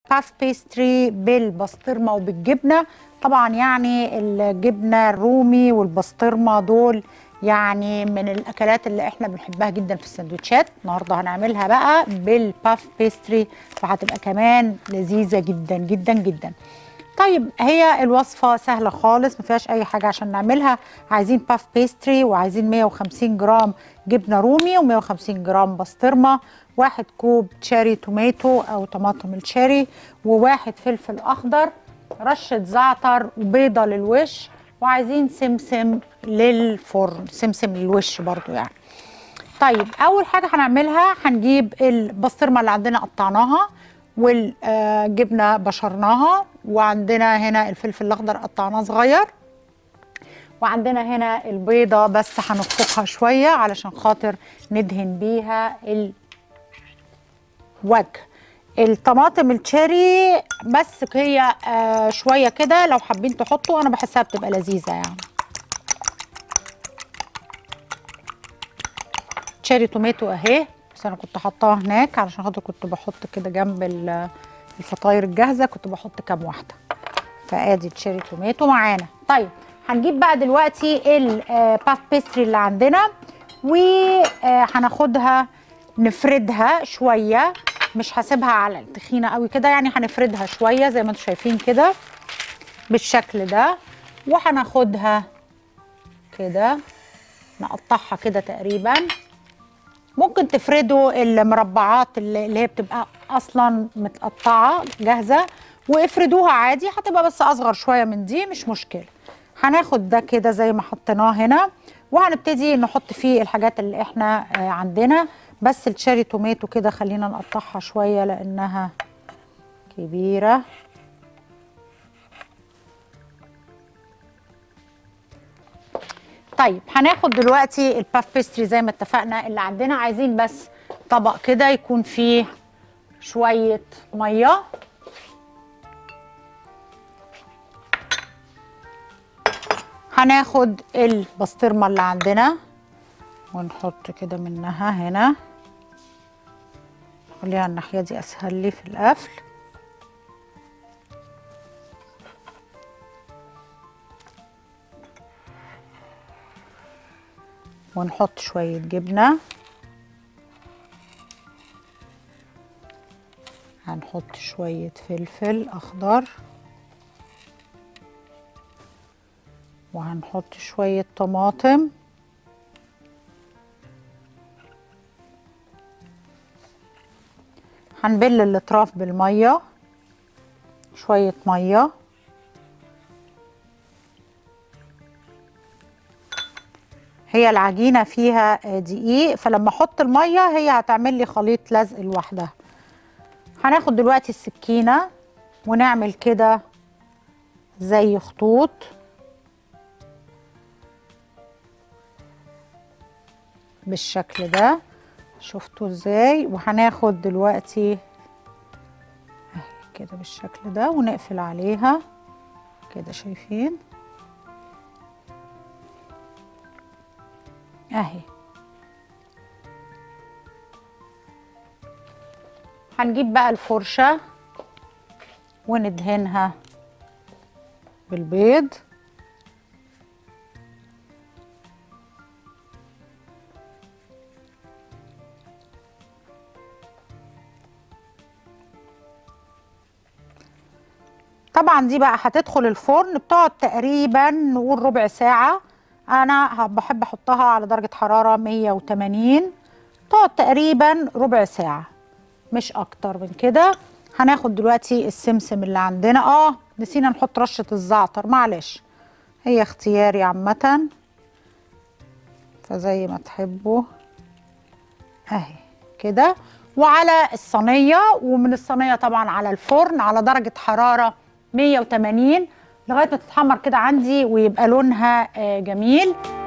باف بيستري بالبسطرمه وبالجبنه طبعا يعني الجبنه الرومي والبسطرمه دول يعني من الاكلات اللي احنا بنحبها جدا في السندوتشات النهارده هنعملها بقى بالباف بيستري فهتبقى كمان لذيذه جدا جدا جدا طيب هي الوصفه سهله خالص ما فيهاش اي حاجه عشان نعملها عايزين باف بيستري وعايزين 150 جرام جبنه رومي و150 جرام بسطرمه واحد كوب تشيري توماتو او طماطم التشيري وواحد فلفل اخضر رشه زعتر وبيضه للوش وعايزين سمسم للفرن سمسم للوش برضو يعني طيب اول حاجه هنعملها هنجيب البسطرمه اللي عندنا قطعناها والجبنه بشرناها وعندنا هنا الفلفل الاخضر قطعناه صغير وعندنا هنا البيضه بس هنخفقها شويه علشان خاطر ندهن بيها الوجه الطماطم التشيري بس هي آه شويه كده لو حابين تحطوا انا بحسها بتبقى لذيذه يعني تشيري توماتو اهي بس انا كنت حطاها هناك علشان خاطر كنت بحط كده جنب الفطاير الجاهزه كنت بحط كام واحده فادي تشيري توماتو معانا طيب هنجيب بقى دلوقتي الباف بيستري اللي عندنا وهناخدها نفردها شويه مش هسيبها على التخينه قوي كده يعني هنفردها شويه زي ما انتم شايفين كده بالشكل ده وهناخدها كده نقطعها كده تقريبا ممكن تفردوا المربعات اللي هي بتبقى اصلا متقطعه جاهزه وافردوها عادي هتبقى بس اصغر شويه من دي مش مشكله هناخد ده كده زي ما حطيناه هنا وهنبتدي نحط فيه الحاجات اللي احنا عندنا بس التشيري توماتو كده خلينا نقطعها شويه لانها كبيره طيب هناخد دلوقتي الباف بيستري زي ما اتفقنا اللي عندنا عايزين بس طبق كده يكون فيه شويه ميه هناخد البسطرمه اللي عندنا ونحط كده منها هنا خليها الناحيه دي اسهل لي في القفل ونحط شويه جبنه هنحط شويه فلفل اخضر وهنحط شويه طماطم هنبل الاطراف بالميه شويه ميه هي العجينه فيها دقيق فلما احط الميه هي هتعمل لي خليط لزق لوحدها هناخد دلوقتي السكينه ونعمل كده زي خطوط بالشكل ده شفتوا ازاي وهناخد دلوقتي اهي كده بالشكل ده ونقفل عليها كده شايفين اهي هنجيب بقى الفرشة وندهنها بالبيض طبعا دي بقى هتدخل الفرن بتقعد تقريبا نقول ربع ساعة انا بحب احطها على درجة حرارة 180 تقعد تقريبا ربع ساعة مش اكتر من كده هناخد دلوقتي السمسم اللي عندنا اه نسينا نحط رشة الزعتر معلش هي اختياري عامة فزي ما تحبوا اهي كده وعلى الصينية ومن الصينية طبعا على الفرن على درجة حرارة 180 لغايه ما تتحمر كده عندي ويبقى لونها جميل